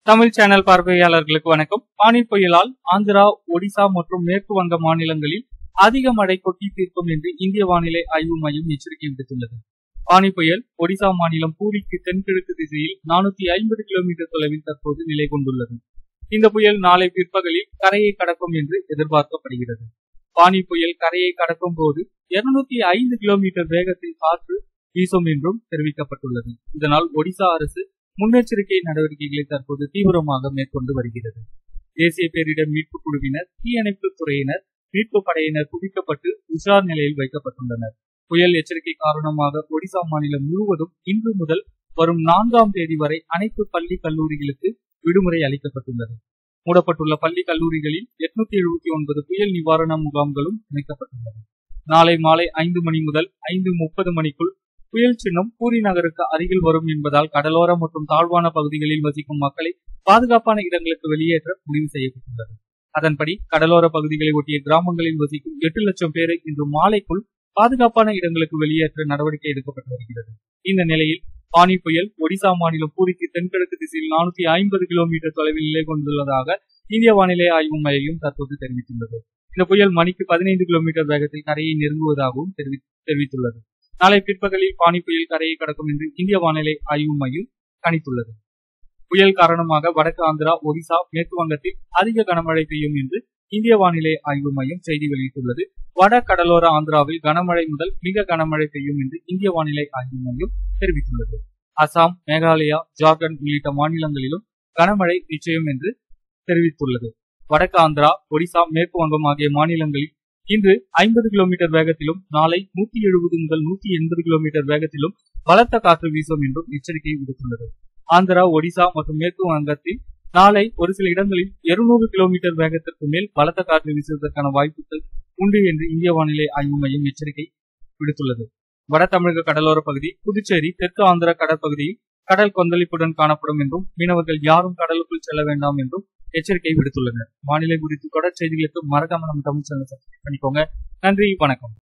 Tamil channel பார்வையாளர்களுக்கு வணக்கம் பானி புயலால் ஆந்திரா ஒடிசா மற்றும் மேற்கு வங்க மாநிலங்களில் அதிக மழை கொட்டி தீர்க்கும் என்று இந்திய வானிலை ஆய்வு மையம் எச்சரிக்கை விடுத்துள்ளது பானி புயல் ஒடிசா மாநிலம் பூரிக்கு தென்கிழக்கு திசையில் நானூத்தி ஐம்பது கிலோமீட்டர் தொலைவில் தற்போது நிலை கொண்டுள்ளது இந்த புயல் நாளை பிற்பகலில் கரையை கடக்கும் என்று எதிர்பார்க்கப்படுகிறது பானி புயல் கரையை கடக்கும் போது இருநூத்தி ஐந்து கிலோமீட்டர் வேகத்தில் காற்று வீசும் என்றும் தெரிவிக்கப்பட்டுள்ளது இதனால் ஒடிசா அரசு முன்னெச்சரிக்கை நடவடிக்கைகளை தற்போது தீவிரமாக மேற்கொண்டு வருகிறது தேசிய பேரிடர் மீட்பு குழுவினர் தீயணைப்பு துறையினர் மீட்பு படையினர் குவிக்கப்பட்டு உஷார் நிலையில் வைக்கப்பட்டுள்ளனர் புயல் எச்சரிக்கை காரணமாக ஒடிசா மாநிலம் முழுவதும் இன்று முதல் வரும் நான்காம் தேதி வரை அனைத்து பள்ளி கல்லூரிகளுக்கு விடுமுறை அளிக்கப்பட்டுள்ளது மூடப்பட்டுள்ள பள்ளி கல்லூரிகளில் எட்நூத்தி எழுபத்தி ஒன்பது புயல் நிவாரண முகாம்களும் அமைக்கப்பட்டுள்ளது நாளை மாலை ஐந்து மணி முதல் ஐந்து முப்பது மணிக்குள் புயல் சின்னம் பூரி நகருக்கு அருகில் வரும் என்பதால் கடலோர மற்றும் தாழ்வான பகுதிகளில் வசிக்கும் மக்களை பாதுகாப்பான இடங்களுக்கு வெளியேற்ற முடிவு செய்யப்பட்டுள்ளது அதன்படி கடலோர பகுதிகளை ஒட்டிய கிராமங்களில் வசிக்கும் எட்டு லட்சம் பேரை இன்று மாலைக்குள் பாதுகாப்பான இடங்களுக்கு வெளியேற்ற நடவடிக்கை எடுக்கப்பட்டு வருகிறது இந்த நிலையில் பானி புயல் ஒடிசா மாநிலம் பூரிக்கு தென்கிழக்கு திசையில் நானூத்தி ஐம்பது கிலோமீட்டர் தொலைவில் நிலை கொண்டுள்ளதாக இந்திய வானிலை ஆய்வு மையம் தற்போது தெரிவித்துள்ளது இந்த புயல் மணிக்கு பதினைந்து கிலோமீட்டர் வேகத்தில் கரையை நெருங்குவதாகவும் தெரிவித்துள்ளது நாளை பிற்பகலில் பானி புயல் கரையை கடக்கும் என்று இந்திய வானிலை ஆய்வு மையம் கணித்துள்ளது புயல் காரணமாக வடக்கு ஆந்திரா ஒடிசா மேற்கு வங்கத்தில் அதிக கனமழை பெய்யும் என்று இந்திய வானிலை ஆய்வு மையம் செய்தி வெளியிட்டுள்ளது வட கடலோர ஆந்திராவில் கனமழை முதல் மிக கனமழை பெய்யும் என்று இந்திய வானிலை ஆய்வு மையம் தெரிவித்துள்ளது அசாம் மேகாலயா ஜார்க்கண்ட் உள்ளிட்ட மாநிலங்களிலும் கனமழை நிச்சயம் என்று தெரிவித்துள்ளது வடக்கு ஆந்திரா ஒடிசா மேற்கு வங்கம் ஆகிய மாநிலங்களில் இன்று ஐம்பது கிலோமீட்டர் வேகத்திலும் நாளை நூத்தி எழுபது முதல் நூத்தி எண்பது கிலோமீட்டர் வேகத்திலும் பலத்த காற்று வீசும் என்றும் எச்சரிக்கை விடுத்துள்ளது ஆந்திரா ஒடிசா மற்றும் மேற்கு வங்கத்தில் நாளை ஒரு சில இடங்களில் இருநூறு கிலோமீட்டர் வேகத்திற்கு மேல் பலத்த காற்று வீசுவதற்கான வாய்ப்புகள் உண்டு என்று இந்திய வானிலை ஆய்வு மையம் எச்சரிக்கை விடுத்துள்ளது வட தமிழக கடலோர பகுதி புதுச்சேரி தெற்கு ஆந்திர கடற்பகுதியில் கடல் கொந்தளிப்புடன் காணப்படும் என்றும் மீனவர்கள் யாரும் கடலுக்குள் செல்ல வேண்டாம் என்றும் எச்சரிக்கை விடுத்துள்ளனர் வானிலை குறித்து தொடர் செய்திகளுக்கு மறக்காம நம்ம தமிழ் சேனல் சப்ஸ்கிரைப் பண்ணிக்கோங்க நன்றி வணக்கம்